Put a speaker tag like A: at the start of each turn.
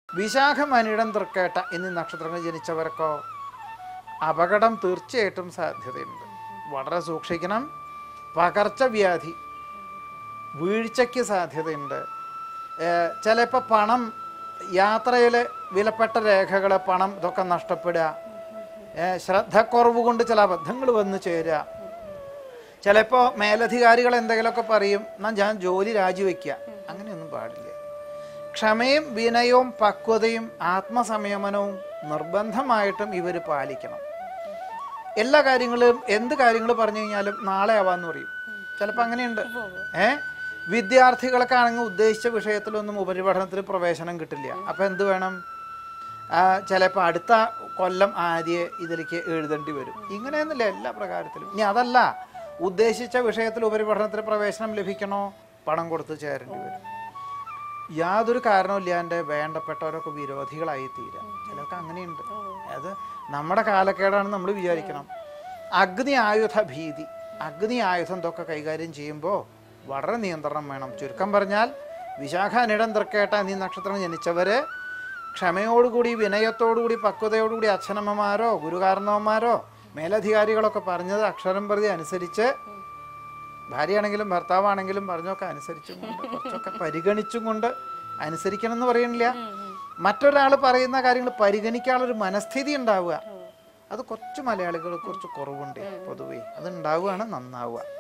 A: വിശാഖം അനിടം തൃക്കേട്ട എന്നീ നക്ഷത്രങ്ങൾ ജനിച്ചവർക്കോ അപകടം തീർച്ചയായിട്ടും സാധ്യതയുണ്ട് വളരെ സൂക്ഷിക്കണം പകർച്ചവ്യാധി വീഴ്ചയ്ക്ക് സാധ്യതയുണ്ട് ചിലപ്പോൾ പണം യാത്രയിൽ വിലപ്പെട്ട രേഖകൾ പണം ഇതൊക്കെ നഷ്ടപ്പെടുക ഏ, ശ്രദ്ധക്കുറവ് കൊണ്ട് ചില അബദ്ധങ്ങൾ വന്നു ചേരുക ചിലപ്പോൾ മേലധികാരികൾ എന്തെങ്കിലുമൊക്കെ പറയും എന്നാൽ ഞാൻ ജോലി രാജിവെക്കുക അങ്ങനെയൊന്നും പാടില്ല ക്ഷമയും വിനയവും പക്വതയും ആത്മസംയമനവും നിർബന്ധമായിട്ടും ഇവർ പാലിക്കണം എല്ലാ കാര്യങ്ങളും എന്ത് കാര്യങ്ങൾ പറഞ്ഞു കഴിഞ്ഞാലും നാളെ ആവാന്ന് പറയും ചിലപ്പോൾ അങ്ങനെയുണ്ട് ഏ വിദ്യാർത്ഥികൾക്കാണെങ്കിൽ ഉദ്ദേശിച്ച വിഷയത്തിലൊന്നും ഉപരിപഠനത്തിന് പ്രവേശനം കിട്ടില്ല അപ്പോൾ എന്ത് വേണം ചിലപ്പോൾ അടുത്ത കൊല്ലം ആദ്യം ഇതിലേക്ക് എഴുതേണ്ടി വരും ഇങ്ങനെയൊന്നുമില്ല എല്ലാ പ്രകാരത്തിലും ഇനി അതല്ല ഉദ്ദേശിച്ച വിഷയത്തിൽ ഉപരിപഠനത്തിന് പ്രവേശനം ലഭിക്കണോ പണം കൊടുത്ത് ചേരേണ്ടി വരും യാതൊരു കാരണമില്ലാണ്ട് വേണ്ടപ്പെട്ടവരൊക്കെ വിരോധികളായി തീരാം ചിലർക്ക് അങ്ങനെയുണ്ട് അത് നമ്മുടെ കാലക്കേടാണ് നമ്മൾ വിചാരിക്കണം അഗ്നി ആയുധ ഭീതി അഗ്നി ആയുധം ഇതൊക്കെ കൈകാര്യം ചെയ്യുമ്പോൾ വളരെ നിയന്ത്രണം വേണം ചുരുക്കം പറഞ്ഞാൽ വിശാഖ അനിടം തൃക്കേട്ട എന്നീ നക്ഷത്രം ജനിച്ചവര് ക്ഷമയോടുകൂടി വിനയത്തോടുകൂടി പക്വതയോടുകൂടി അച്ഛനമ്മമാരോ ഗുരുകാരണവന്മാരോ മേലധികാരികളൊക്കെ പറഞ്ഞത് അക്ഷരം പ്രതി അനുസരിച്ച് ഭാര്യയാണെങ്കിലും ഭർത്താവാണെങ്കിലും പറഞ്ഞൊക്കെ അനുസരിച്ചും കൊണ്ട് കുറച്ചൊക്കെ പരിഗണിച്ചും കൊണ്ട് അനുസരിക്കണം എന്ന് പറയുന്നില്ല മറ്റൊരാൾ പറയുന്ന കാര്യങ്ങൾ പരിഗണിക്കാനുള്ളൊരു മനസ്ഥിതി ഉണ്ടാവുക അത് കുറച്ച് മലയാളികൾ കുറച്ച് കുറവുണ്ട് പൊതുവേ അത് ഉണ്ടാവുകയാണ് നന്നാവുക